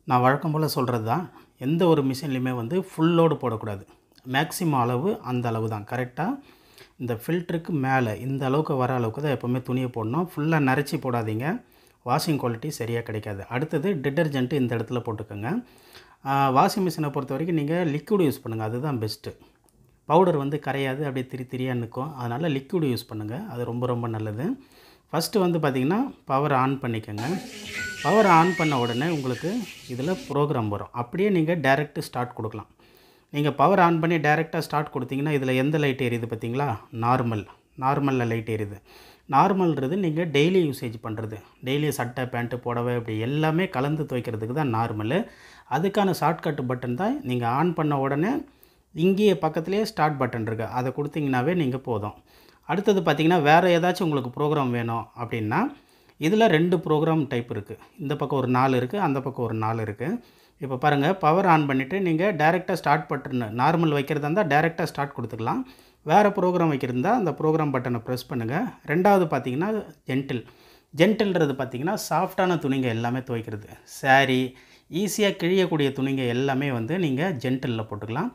நான் வழக்கம் போல் சொல்கிறது தான் எந்த ஒரு மிஷின்லையுமே வந்து ஃபுல் லோடு போடக்கூடாது மேக்ஸிமம் அளவு அந்த அளவு தான் கரெக்டாக இந்த ஃபில்டருக்கு மேலே இந்த அளவுக்கு வர அளவுக்கு தான் எப்போவுமே துணியை போடணும் ஃபுல்லாக நரைச்சி போடாதீங்க வாஷிங் குவாலிட்டி சரியாக கிடைக்காது அடுத்தது டிட்டர்ஜென்ட்டு இந்த இடத்துல போட்டுக்கோங்க வாஷிங் மிஷினை பொறுத்த வரைக்கும் நீங்கள் லிக்விட் யூஸ் பண்ணுங்கள் அதுதான் பெஸ்ட்டு பவுடர் வந்து கரையாது அப்படியே திரி திரியாக நிற்கும் அதனால் லிக்விட் யூஸ் பண்ணுங்கள் அது ரொம்ப ரொம்ப நல்லது ஃபஸ்ட்டு வந்து பார்த்திங்கன்னா பவர் ஆன் பண்ணிக்கோங்க பவர் ஆன் பண்ண உடனே உங்களுக்கு இதில் ப்ரோக்ராம் வரும் அப்படியே நீங்கள் டேரெக்ட் ஸ்டார்ட் கொடுக்கலாம் நீங்கள் பவர் ஆன் பண்ணி டேரெக்டாக ஸ்டார்ட் கொடுத்தீங்கன்னா இதில் எந்த லைட் எரியுது பார்த்தீங்களா நார்மல் நார்மலில் லைட் எரியுது நார்மல்ன்றது நீங்கள் டெய்லி யூசேஜ் பண்ணுறது டெய்லி சட்டை பேண்ட்டு புடவை இப்படி எல்லாமே கலந்து துவைக்கிறதுக்கு தான் நார்மலு அதுக்கான ஷார்ட்கட் பட்டன் தான் நீங்கள் ஆன் பண்ண உடனே இங்கேயே பக்கத்துலேயே ஸ்டார்ட் பட்டன் இருக்குது அதை கொடுத்தீங்கன்னாவே நீங்கள் போதும் அடுத்தது பார்த்திங்கன்னா வேறு ஏதாச்சும் உங்களுக்கு ப்ரோக்ராம் வேணும் அப்படின்னா இதில் ரெண்டு ப்ரோக்ராம் டைப் இருக்குது இந்த பக்கம் ஒரு நாலு இருக்குது அந்த பக்கம் ஒரு நாலு இருக்குது இப்போ பாருங்கள் பவர் ஆன் பண்ணிவிட்டு நீங்கள் டேரெக்டாக ஸ்டார்ட் பட்டன் நார்மல் வைக்கிறதா இருந்தால் டேரெக்டாக ஸ்டார்ட் கொடுத்துக்கலாம் வேறு ப்ரோக்ராம் வைக்கிறதா அந்த ப்ரோக்ராம் பட்டனை ப்ரெஸ் பண்ணுங்கள் ரெண்டாவது பார்த்தீங்கன்னா ஜென்டில் ஜென்டில்ன்றது பார்த்திங்கன்னா சாஃப்டான துணிங்க எல்லாமே துவைக்கிறது சாரீ ஈஸியாக கிழியக்கூடிய துணிங்க எல்லாமே வந்து நீங்கள் ஜென்டிலில் போட்டுக்கலாம்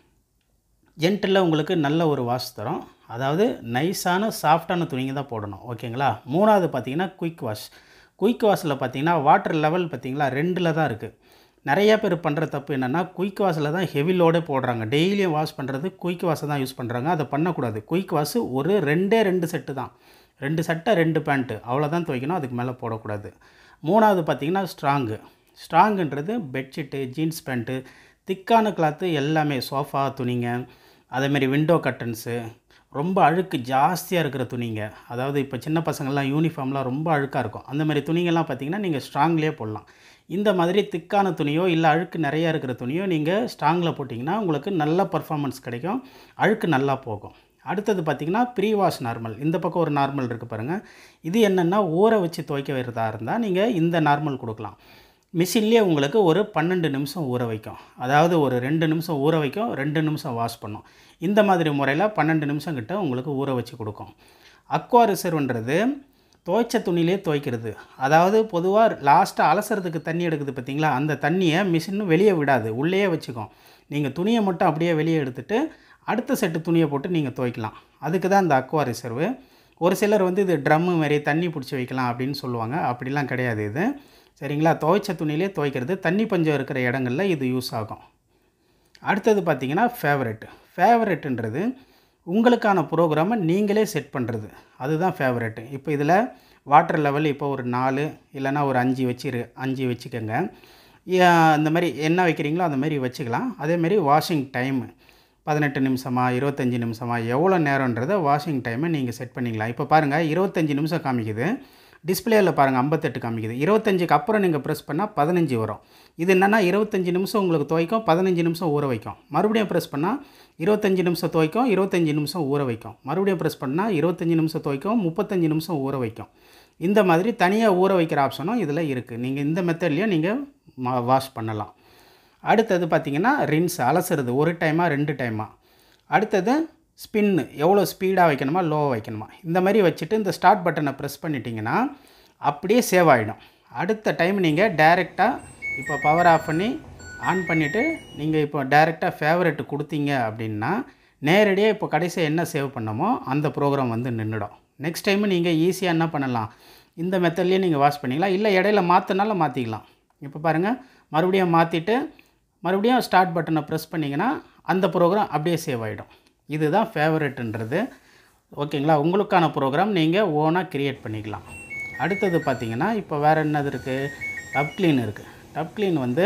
ஜென்டிலில் உங்களுக்கு நல்ல ஒரு வாஷ் தரும் அதாவது நைஸான சாஃப்டான துணிங்க தான் போடணும் ஓகேங்களா மூணாவது பார்த்தீங்கன்னா குயிக் வாஷ் குயிக் வாஷில் பார்த்தீங்கன்னா வாட்டர் லெவல் பார்த்தீங்களா ரெண்டில் தான் இருக்குது நிறைய பேர் பண்ணுற தப்பு என்னென்னா குயிக் வாஷில் தான் ஹெவி லோடே போடுறாங்க டெய்லியும் வாஷ் பண்ணுறது குயிக் வாஷை தான் யூஸ் பண்ணுறாங்க அதை பண்ணக்கூடாது குயிக் வாஷ் ஒரு ரெண்டே ரெண்டு செட்டு தான் ரெண்டு சட்டை ரெண்டு பேண்ட்டு அவ்வளோதான் துவைக்கணும் அதுக்கு மேலே போடக்கூடாது மூணாவது பார்த்திங்கன்னா ஸ்ட்ராங்கு ஸ்ட்ராங்குன்றது பெட்ஷீட்டு ஜீன்ஸ் பேண்ட்டு திக்கான கிளாத்து எல்லாமே சோஃபா துணிங்க அதேமாரி விண்டோ கட்டன்ஸு ரொம்ப அழுக்கு ஜாஸ்தியாக இருக்கிற துணிங்க அதாவது இப்போ சின்ன பசங்கள்லாம் யூனிஃபார்ம்லாம் ரொம்ப அழுக்காக இருக்கும் அந்த மாதிரி துணிங்கள்லாம் பார்த்திங்கன்னா நீங்கள் ஸ்ட்ராங்லேயே போடலாம் இந்த மாதிரி திக்கான துணியோ இல்லை அழுக்கு நிறையா இருக்கிற துணியோ நீங்கள் ஸ்ட்ராங்கில் போட்டிங்கன்னா உங்களுக்கு நல்ல பர்ஃபார்மன்ஸ் கிடைக்கும் அழுக்கு நல்லா போகும் அடுத்தது பார்த்திங்கன்னா ப்ரீ வாஷ் நார்மல் இந்த பக்கம் ஒரு நார்மல் இருக்குது பாருங்கள் இது என்னென்னா ஊற வச்சு துவைக்க வைக்கிறதா இருந்தால் நீங்கள் இந்த நார்மல் கொடுக்கலாம் மிஷின்லேயே உங்களுக்கு ஒரு பன்னெண்டு நிமிஷம் ஊற வைக்கும் அதாவது ஒரு ரெண்டு நிமிஷம் ஊற வைக்கும் ரெண்டு நிமிஷம் வாஷ் பண்ணும் இந்த மாதிரி முறையில் பன்னெண்டு நிமிஷம் கிட்ட உங்களுக்கு ஊற வச்சு கொடுக்கும் அக்வா ரிசர்வ்ன்றது துவைச்ச துணியிலே துவைக்கிறது அதாவது பொதுவாக லாஸ்ட்டாக அலசறதுக்கு தண்ணி எடுக்குது பார்த்தீங்களா அந்த தண்ணியை மிஷின் வெளியே விடாது உள்ளேயே வச்சுக்கும் நீங்கள் துணியை மட்டும் அப்படியே வெளியே எடுத்துகிட்டு அடுத்த செட்டு துணியை போட்டு நீங்கள் துவைக்கலாம் அதுக்கு தான் இந்த அக்வா ரிசர்வு ஒரு சிலர் வந்து இது ட்ரம்மு மாதிரி தண்ணி பிடிச்சி வைக்கலாம் அப்படின்னு சொல்லுவாங்க அப்படிலாம் கிடையாது இது சரிங்களா துவைச்ச துணியிலே துவைக்கிறது தண்ணி பஞ்சம் இருக்கிற இடங்களில் இது யூஸ் ஆகும் அடுத்தது பார்த்திங்கன்னா ஃபேவரெட் ஃபேவரெட்டுன்றது உங்களுக்கான ப்ரோக்ராமை நீங்களே செட் பண்ணுறது அதுதான் ஃபேவரெட்டு இப்போ இதில் வாட்டர் லெவல் இப்போ ஒரு நாலு இல்லைனா ஒரு அஞ்சு வச்சிரு அஞ்சு வச்சுக்கோங்க இந்த மாதிரி என்ன வைக்கிறீங்களோ அந்த மாதிரி வச்சுக்கலாம் அதேமாரி வாஷிங் டைமு பதினெட்டு நிமிஷமா இருபத்தஞ்சி நிமிஷமா எவ்வளோ நேரன்றதை வாஷிங் டைமை நீங்கள் செட் பண்ணிக்கலாம் இப்போ பாருங்கள் இருபத்தஞ்சி நிமிஷம் காமிக்குது டிஸ்பிளேயில் பாருங்கள் ஐம்பத்தெட்டு காமிக்குது இருபத்தஞ்சுக்கு அப்புறம் நீங்கள் ப்ரெஸ் பண்ணால் பதினஞ்சு வரும் இது என்னென்னா இருபத்தஞ்சி நிமிஷம் உங்களுக்கு துவைக்கும் பதினஞ்சு நிமிஷம் ஊற வைக்கும் மறுபடியும் ப்ரெஸ் பண்ணால் இருபத்தஞ்சி நிமிஷம் துவைக்கும் இருபத்தஞ்சி நிமிஷம் ஊற வைக்கும் மறுபடியும் ப்ரெஸ் பண்ணால் இருபத்தஞ்சி நிமிஷம் துவைக்கும் முப்பத்தஞ்சு நிமிஷம் ஊற வைக்கும் இந்த மாதிரி தனியாக ஊற வைக்கிற ஆப்ஷனும் இதில் இருக்குது நீங்கள் இந்த மெத்தட்லேயும் நீங்கள் வாஷ் பண்ணலாம் அடுத்தது பார்த்திங்கன்னா ரின்ஸ் அலசுறது ஒரு டைமாக ரெண்டு டைமாக அடுத்தது ஸ்பின்னு எவ்வளோ ஸ்பீடாக வைக்கணுமா லோவாக வைக்கணுமா இந்த மாதிரி வச்சுட்டு இந்த ஸ்டார்ட் பட்டனை ப்ரெஸ் பண்ணிட்டீங்கன்னா அப்படியே சேவ் ஆகிடும் அடுத்த டைம் நீங்கள் டைரெக்டாக இப்போ பவர் ஆஃப் பண்ணி ஆன் பண்ணிவிட்டு நீங்கள் இப்போ டைரெக்டாக ஃபேவரெட் கொடுத்தீங்க அப்படின்னா நேரடியாக இப்போ கடைசியாக என்ன சேவ் பண்ணமோ அந்த ப்ரோக்ராம் வந்து நின்றுடும் நெக்ஸ்ட் டைமு நீங்கள் ஈஸியாக என்ன பண்ணலாம் இந்த மெத்தட்லேயே நீங்கள் வாஷ் பண்ணிக்கலாம் இல்லை இடையில மாற்றினாலும் மாற்றிக்கலாம் இப்போ பாருங்கள் மறுபடியும் மாற்றிட்டு மறுபடியும் ஸ்டார்ட் பட்டனை ப்ரெஸ் பண்ணிங்கன்னா அந்த ப்ரோக்ராம் அப்படியே சேவ் ஆகிடும் இதுதான் ஃபேவரெட்டுன்றது ஓகேங்களா உங்களுக்கான ப்ரோக்ராம் நீங்கள் ஓனாக க்ரியேட் பண்ணிக்கலாம் அடுத்தது பார்த்திங்கன்னா இப்போ வேறு என்னது இருக்குது டப் க்ளீன் இருக்குது டப் க்ளீன் வந்து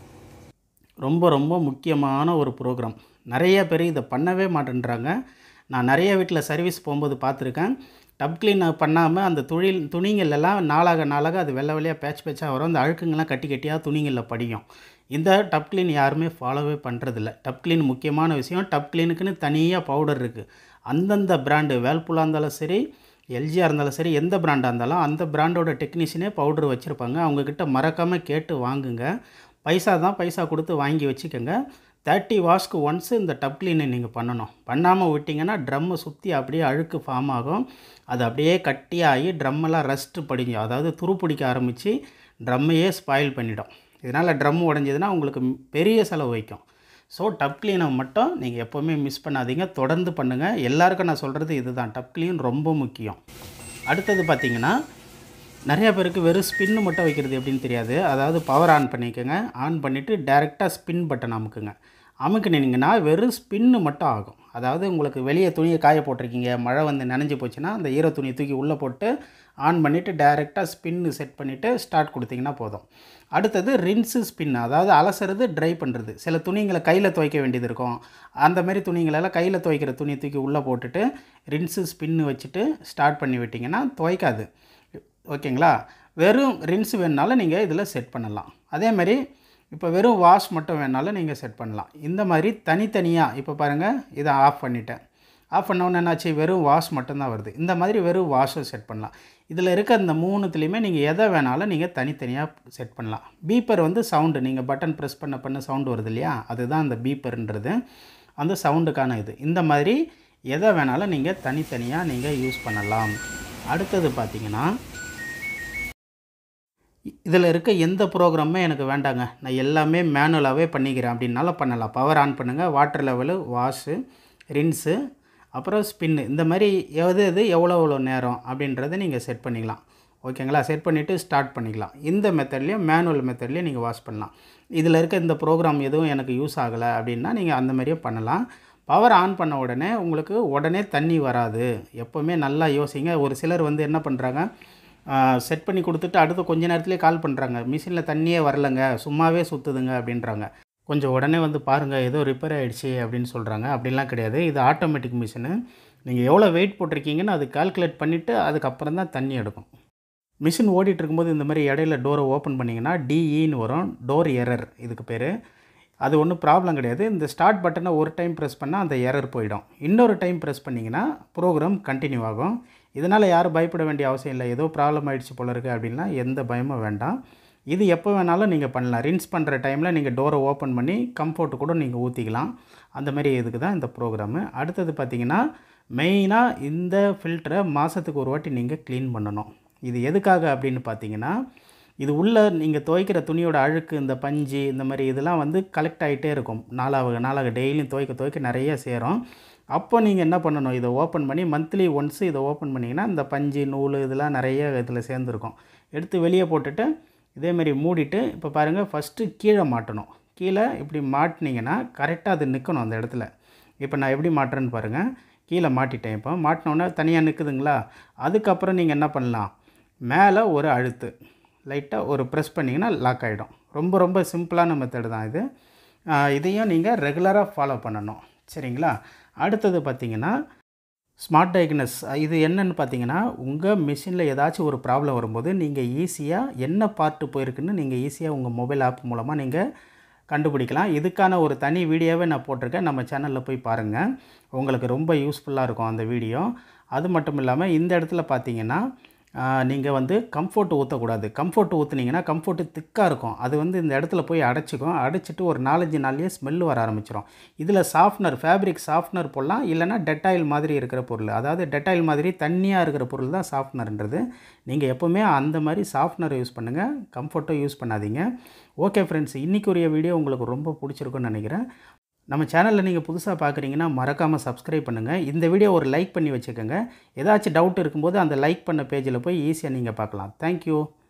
ரொம்ப ரொம்ப முக்கியமான ஒரு ப்ரோக்ராம் நிறைய பேர் இதை பண்ணவே மாட்டேன்றாங்க நான் நிறைய வீட்டில் சர்வீஸ் போகும்போது பார்த்துருக்கேன் டப் க்ளீன் பண்ணாமல் அந்த துணில் துணிங்கள்லாம் நாளாக நாளாக அது வெள்ளை வெள்ளையாக பேட்ச் பேட்சாக வரும் அந்த அழுக்குங்கள்லாம் கட்டி கட்டியாக துணிங்களில் படியும் இந்த டப் க்ளீன் யாருமே ஃபாலோவே பண்ணுறதில்ல டப் க்ளீன் முக்கியமான விஷயம் டப் க்ளீனுக்குன்னு தனியாக பவுடர் இருக்குது அந்தந்த பிராண்டு வேல்பூலாக இருந்தாலும் சரி எல்ஜியாக இருந்தாலும் சரி எந்த பிராண்டாக இருந்தாலும் அந்த பிராண்டோட டெக்னீஷியனே பவுடர் வச்சுருப்பாங்க அவங்கக்கிட்ட மறக்காமல் கேட்டு வாங்குங்க பைசா தான் பைசா கொடுத்து வாங்கி வச்சுக்கோங்க தேர்ட்டி வாஷ்க்கு ஒன்ஸ் இந்த டப் க்ளீனை நீங்கள் பண்ணணும் பண்ணாமல் விட்டிங்கன்னா ட்ரம்மை சுற்றி அப்படியே அழுக்கு ஃபார்ம் ஆகும் அது அப்படியே கட்டியாகி ட்ரம்மெல்லாம் ரஸ்ட்டு படிஞ்சு அதாவது துரு பிடிக்க ஆரம்பித்து ட்ரம்மையே ஸ்பாயில் பண்ணிடும் இதனால் ட்ரம் உடஞ்சதுன்னா உங்களுக்கு ம்- பெரிய செலவு வைக்கும் ஸோ டப் க்ளீனை மட்டும் நீங்கள் எப்போவுமே மிஸ் பண்ணாதீங்க தொடர்ந்து பண்ணுங்கள் எல்லாருக்கும் நான் சொல்கிறது இதுதான் டப் க்ளீன் ரொம்ப முக்கியம் அடுத்தது பார்த்தீங்கன்னா நிறைய பேருக்கு வெறும் ஸ்பின்னு மட்டும் வைக்கிறது எப்படின்னு தெரியாது அதாவது பவர் ஆன் பண்ணிக்கோங்க ஆன் பண்ணிவிட்டு டேரெக்டாக ஸ்பின் பட்டன் அமுக்குங்க அமுக்குனீங்கன்னா வெறும் ஸ்பின்னு மட்டும் ஆகும் அதாவது உங்களுக்கு வெளியே துணியை காய போட்டிருக்கீங்க மழை வந்து நனைஞ்சு போச்சுன்னா அந்த ஈர துணியை தூக்கி உள்ளே போட்டு ஆன் பண்ணிவிட்டு டேரெக்டாக ஸ்பின்னு செட் பண்ணிவிட்டு ஸ்டார்ட் கொடுத்தீங்கன்னா போதும் அடுத்தது ரின்ஸு ஸ்பின் அதாவது அலசுறது ட்ரை பண்ணுறது சில துணிங்களை கையில் துவைக்க வேண்டியது இருக்கும் அந்த மாதிரி துணிங்களெல்லாம் கையில் துவைக்கிற துணியை தூக்கி உள்ளே போட்டுட்டு ரின்ஸு ஸ்பின்னு வச்சுட்டு ஸ்டார்ட் பண்ணி விட்டிங்கன்னா துவைக்காது ஓகேங்களா வெறும் ரின்ஸ் வேணுனாலும் நீங்கள் இதில் செட் பண்ணலாம் அதே மாதிரி இப்போ வெறும் வாஷ் மட்டும் வேணாலும் நீங்கள் செட் பண்ணலாம் இந்த மாதிரி தனித்தனியாக இப்போ பாருங்கள் இதை ஆஃப் பண்ணிட்டேன் ஆஃப் பண்ணோன்னு என்னாச்சு வெறும் வாஷ் மட்டும்தான் வருது இந்த மாதிரி வெறும் வாஷும் செட் பண்ணலாம் இதில் இருக்க இந்த மூணுத்துலேயுமே நீங்கள் எதை வேணாலும் நீங்கள் தனித்தனியாக செட் பண்ணலாம் பீப்பர் வந்து சவுண்டு நீங்கள் பட்டன் ப்ரெஸ் பண்ண பண்ண சவுண்டு வருது இல்லையா அதுதான் அந்த பீப்பர்ன்றது அந்த சவுண்டுக்கான இது இந்த மாதிரி எதை வேணாலும் நீங்கள் தனித்தனியாக நீங்கள் யூஸ் பண்ணலாம் அடுத்தது பார்த்தீங்கன்னா இதில் இருக்க எந்த ப்ரோக்ராமே எனக்கு வேண்டாங்க நான் எல்லாமே மேனுவலாகவே பண்ணிக்கிறேன் அப்படின்னால பண்ணலாம் பவர் ஆன் பண்ணுங்கள் வாட்டர் லெவலு வாஷு ரின்ஸு அப்புறம் ஸ்பின்னு இந்த மாதிரி எது எது எவ்வளோ எவ்வளோ நேரம் அப்படின்றத நீங்கள் செட் பண்ணிக்கலாம் ஓகேங்களா செட் பண்ணிவிட்டு ஸ்டார்ட் பண்ணிக்கலாம் இந்த மெத்தட்லேயும் மேனுவல் மெத்தட்லேயும் நீங்கள் வாஷ் பண்ணலாம் இதில் இருக்க இந்த ப்ரோக்ராம் எதுவும் எனக்கு யூஸ் ஆகலை அப்படின்னா நீங்கள் அந்த மாதிரியே பண்ணலாம் பவர் ஆன் பண்ண உடனே உங்களுக்கு உடனே தண்ணி வராது எப்போவுமே நல்லா யோசிங்க ஒரு சிலர் வந்து என்ன பண்ணுறாங்க செட் பண்ணி கொடுத்துட்டு அடுத்து கொஞ்ச நேரத்துலேயே கால் பண்ணுறாங்க மிஷினில் தண்ணியே வரலங்க சும்மாவே சுற்றுதுங்க அப்படின்றாங்க கொஞ்சம் உடனே வந்து பாருங்கள் ஏதோ ரிப்பேர் ஆகிடுச்சி அப்படின்னு சொல்கிறாங்க அப்படிலாம் கிடையாது இது ஆட்டோமேட்டிக் மிஷினு நீங்கள் எவ்வளோ வெயிட் போட்டிருக்கீங்கன்னு அது கால்குலேட் பண்ணிவிட்டு அதுக்கப்புறம் தான் தண்ணி எடுக்கும் மிஷின் ஓடிட்டு இருக்கும்போது இந்த மாதிரி இடையில டோரை ஓப்பன் பண்ணிங்கன்னா டிஇன்னு வரும் டோர் எரர் இதுக்கு பேர் அது ஒன்றும் ப்ராப்ளம் கிடையாது இந்த ஸ்டார்ட் பட்டனை ஒரு டைம் ப்ரெஸ் பண்ணால் அந்த எரர் போயிடும் இன்னொரு டைம் ப்ரெஸ் பண்ணிங்கன்னா ப்ரோக்ராம் கண்டினியூ ஆகும் இதனால் யாரும் பயப்பட வேண்டிய அவசியம் இல்லை ஏதோ ப்ராப்ளம் ஆயிடுச்சு போல இருக்குது அப்படின்னா எந்த பயமும் வேண்டாம் இது எப்போ வேணாலும் நீங்கள் பண்ணலாம் ரின்ஸ் பண்ணுற டைமில் நீங்கள் டோரை ஓப்பன் பண்ணி கம்ஃபர்ட் கூட நீங்கள் ஊற்றிக்கலாம் அந்த மாதிரி இதுக்கு தான் இந்த ப்ரோக்ராமு அடுத்தது பார்த்தீங்கன்னா மெயினாக இந்த ஃபில்டரை மாதத்துக்கு ஒரு வாட்டி நீங்கள் க்ளீன் பண்ணணும் இது எதுக்காக அப்படின்னு பார்த்தீங்கன்னா இது உள்ளே நீங்கள் துவைக்கிற துணியோட அழுக்கு இந்த பஞ்சு இந்த மாதிரி இதெல்லாம் வந்து கலெக்ட் ஆகிட்டே இருக்கும் நாளாக நாளாக டெய்லியும் துவைக்க துவைக்க நிறைய சேரும் அப்போ நீங்கள் என்ன பண்ணணும் இதை ஓப்பன் பண்ணி மந்த்லி ஒன்ஸ் இதை ஓப்பன் பண்ணிங்கன்னா இந்த பஞ்சு நூல் இதெல்லாம் நிறைய இதில் சேர்ந்துருக்கும் எடுத்து வெளியே போட்டுட்டு இதேமாரி மூடிட்டு இப்போ பாருங்கள் ஃபஸ்ட்டு கீழே மாட்டணும் கீழே இப்படி மாட்டினீங்கன்னா கரெக்டாக அது நிற்கணும் அந்த இடத்துல இப்போ நான் எப்படி மாட்டுறேன்னு பாருங்கள் கீழே மாட்டிட்டேன் இப்போ மாட்டினோன்னே தனியாக நிற்குதுங்களா அதுக்கப்புறம் நீங்கள் என்ன பண்ணலாம் மேலே ஒரு அழுத்து லைட்டாக ஒரு ப்ரெஸ் பண்ணிங்கன்னா லாக் ஆகிடும் ரொம்ப ரொம்ப சிம்பிளான மெத்தடு தான் இது ஆஹ் இதையும் நீங்கள் ரெகுலராக ஃபாலோ பண்ணணும் சரிங்களா அடுத்தது பார்த்தீங்கன்னா ஸ்மார்ட் டயக்னஸ் இது என்னன்னு பார்த்தீங்கன்னா உங்கள் மிஷினில் ஏதாச்சும் ஒரு ப்ராப்ளம் வரும்போது நீங்கள் ஈஸியாக என்ன பார்ட்டு போயிருக்குன்னு நீங்கள் ஈஸியாக உங்கள் மொபைல் ஆப் மூலமாக நீங்கள் கண்டுபிடிக்கலாம் இதுக்கான ஒரு தனி வீடியோவே நான் போட்டிருக்கேன் நம்ம சேனலில் போய் பாருங்கள் உங்களுக்கு ரொம்ப யூஸ்ஃபுல்லாக இருக்கும் அந்த வீடியோ அது மட்டும் இல்லாமல் இந்த இடத்துல பார்த்தீங்கன்னா நீங்கள் வந்து கம்ஃபர்ட் ஊற்றக்கூடாது கம்ஃபர்ட் ஊற்றுனீங்கன்னா கம்ஃபர்ட்டு திக்காக இருக்கும் அது வந்து இந்த இடத்துல போய் அடைச்சிக்கும் அடைச்சிட்டு ஒரு நாலஞ்சு நாள்லேயே ஸ்மெல் வர ஆரம்பிச்சிடும் இதில் சாஃப்ட்னர் ஃபேப்ரிக் சாஃப்ட்னர் போடலாம் இல்லைனா டெட்டாயில் மாதிரி இருக்கிற பொருள் அதாவது டெட்டாயில் மாதிரி தண்ணியாக இருக்கிற பொருள் தான் சாஃப்ட்னர்ன்றது நீங்கள் எப்போவுமே அந்த மாதிரி சாஃப்ட்னர் யூஸ் பண்ணுங்கள் கம்ஃபர்ட்டும் யூஸ் பண்ணாதீங்க ஓகே ஃப்ரெண்ட்ஸ் இன்றைக்குரிய வீடியோ உங்களுக்கு ரொம்ப பிடிச்சிருக்குன்னு நினைக்கிறேன் நம்ம சேனலில் நீங்கள் புதுசாக பார்க்குறீங்கன்னா மறக்காமல் சப்ஸ்கிரைப் பண்ணுங்கள் இந்த வீடியோ ஒரு லைக் பண்ணி வச்சுக்கோங்க ஏதாச்சும் டவுட் இருக்கும்போது அந்த லைக் பண்ண பேஜில் போய் ஈஸியாக நீங்கள் பார்க்கலாம் தேங்க்யூ